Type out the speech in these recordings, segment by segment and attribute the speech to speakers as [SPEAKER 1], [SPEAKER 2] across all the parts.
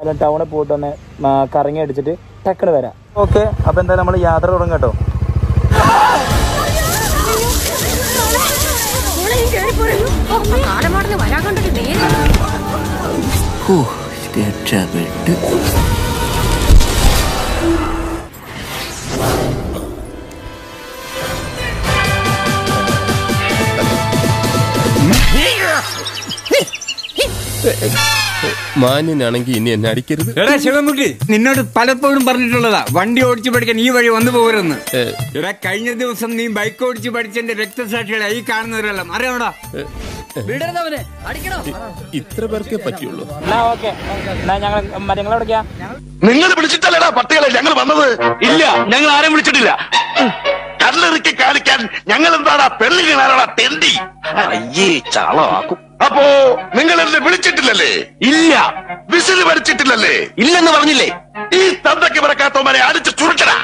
[SPEAKER 1] ടൗണിൽ പോയിട്ട് ഒന്ന് ആ, കറങ്ങി അടിച്ചിട്ട് ടക്കണ് വരാം ഓക്കെ അപ്പൊ എന്തായാലും നമ്മൾ യാത്ര തുടങ്ങും കേട്ടോ
[SPEAKER 2] കാലമാടന്ന് വരാൻ കണ്ടിട്ട് നേരെ
[SPEAKER 3] രക്ഷപ്പെട്ട്
[SPEAKER 4] മാന്യനാണെങ്കിൽ ഇനി എന്നെ അടിക്കരുത്
[SPEAKER 5] എടാ ശിവൻകുട്ടി നിന്നോട് പലപ്പോഴും പറഞ്ഞിട്ടുള്ളതാ വണ്ടി ഓടിച്ചു പഠിക്കാൻ ഈ വഴി വന്നു പോകരുന്ന് എടാ കഴിഞ്ഞ ദിവസം നീ ബൈക്ക് ഓടിച്ചു പഠിച്ചതിന്റെ രക്തസാക്ഷികളെ ഈ കാണുന്നവരെല്ലാം അറിയാമോടാ
[SPEAKER 2] വിടരുതവനെ അടിക്കണോ
[SPEAKER 4] ഇത്ര പേർക്കേ പറ്റുള്ളൂ
[SPEAKER 1] എന്നാ ഓക്കെ എന്നാ ഞങ്ങൾ മരങ്ങൾ എവിടേക്കാ
[SPEAKER 6] നിങ്ങൾ വിളിച്ചിട്ടല്ലേടാ പട്ടികളെ ഞങ്ങൾ വന്നത് ഇല്ല ഞങ്ങൾ ആരും വിളിച്ചിട്ടില്ല കല്ലെറുക്കി കാണിക്കാൻ ഞങ്ങൾ എന്താടാ പെണ്ണുകളാടാ തെണ്ടി അയ്യേ ചാളമാക്കും അപ്പോ നിങ്ങൾ എന്നെ വിളിച്ചിട്ടില്ലല്ലേ ഇല്ല വിസിൽ പഠിച്ചിട്ടില്ലല്ലേ ഇല്ലെന്ന് പറഞ്ഞില്ലേ ഈ തന്തയ്ക്ക് പിറക്കാത്തവന്മാരെ അടിച്ച് ചുരുക്കടാ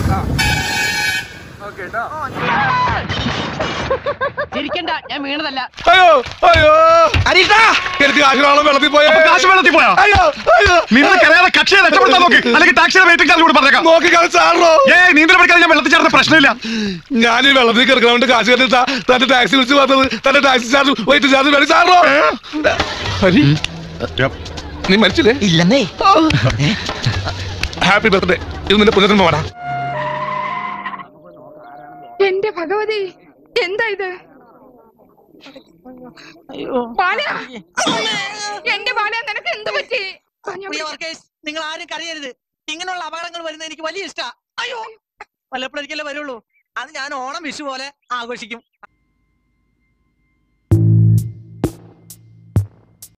[SPEAKER 2] ചിരിക്കണ്ട ഞാൻ വീണതല്ല
[SPEAKER 6] അയ്യോ അയ്യോ അരീട്ടാ എനിക്ക് കാശിനോളം വെള്ളത്തിൽ പോയോ കാശ് വെള്ളത്തിൽ പോയോ അയ്യോ അയ്യോ
[SPEAKER 7] നിന്ന് കരയാതെ കക്ഷിയെ രക്ഷപ്പെടുത്താൻ നോക്ക് അല്ലെങ്കിൽ ടാക്സിയുടെ വെയിറ്റിംഗ് ചാർജ് കൂടി പറഞ്ഞേക്കാം
[SPEAKER 6] നോക്കി സാറോ
[SPEAKER 7] ഏ നീന്തൽ പഠിക്കാൻ ഞാൻ വെള്ളത്തിൽ ചേർന്ന പ്രശ്നമില്ല
[SPEAKER 6] ഞാൻ ഈ വെള്ളത്തിൽ കിടക്കണോണ്ട് കാശ് കണ്ടിട്ടാ തന്റെ ടാക്സി വിളിച്ച് വന്നത് തന്റെ ടാക്സി ചാർജ് വെയിറ്റ് ചാർജ് വേണം സാറോ ഹരി നീ മരിച്ചില്ലേ
[SPEAKER 3] ഇല്ലെന്നേ
[SPEAKER 6] ഹാപ്പി ബർത്ത്ഡേ ഇത് നിന്റെ പുനർജന്മ വേണം
[SPEAKER 8] എന്റെ ഭഗവതി എന്താ ഇത് ബാല എന്റെ ബാല നിനക്ക് എന്ത് പറ്റി
[SPEAKER 3] നിങ്ങൾ ആരും കരയരുത് ഇങ്ങനെയുള്ള അപകടങ്ങൾ വരുന്നത് എനിക്ക് വലിയ ഇഷ്ടാ അയ്യോ വല്ലപ്പോഴൊരിക്കലേ വരുള്ളൂ അത് ഞാൻ ഓണം വിഷു പോലെ ആഘോഷിക്കും